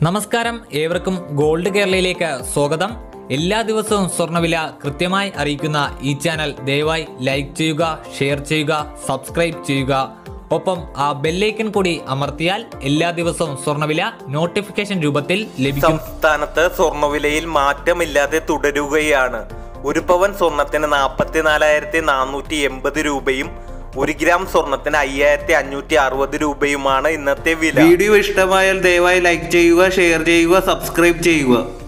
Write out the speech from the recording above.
നമസ്കാരം ഏവർക്കും ഗോൾഡ് കേരളയിലേക്ക് സ്വാഗതം എല്ലാ ദിവസവും സ്വർണ്ണവില കൃത്യമായി അറിയിക്കുന്ന ഈ ചാനൽ ദയവായി ലൈക്ക് ചെയ്യുക ഷെയർ ചെയ്യുക സബ്സ്ക്രൈബ് ചെയ്യുക ഒപ്പം ആ ബെല്ലൈക്കൺ കൂടി അമർത്തിയാൽ എല്ലാ ദിവസവും സ്വർണ്ണവില നോട്ടിഫിക്കേഷൻ രൂപത്തിൽ ലഭിക്കും സംസ്ഥാനത്ത് സ്വർണ്ണവിലയിൽ മാറ്റമില്ലാതെ തുടരുകയാണ് ഒരു പവൻ സ്വർണത്തിന് നാൽപ്പത്തിനാലായിരത്തി നാനൂറ്റി എൺപത് രൂപയും ഒരു ഗ്രാം സ്വർണത്തിന് അയ്യായിരത്തി അഞ്ഞൂറ്റി അറുപത് രൂപയുമാണ് ഇന്നത്തെ വില വീഡിയോ ഇഷ്ടമായാൽ ദയവായി ലൈക്ക് ചെയ്യുക ഷെയർ ചെയ്യുക സബ്സ്ക്രൈബ് ചെയ്യുക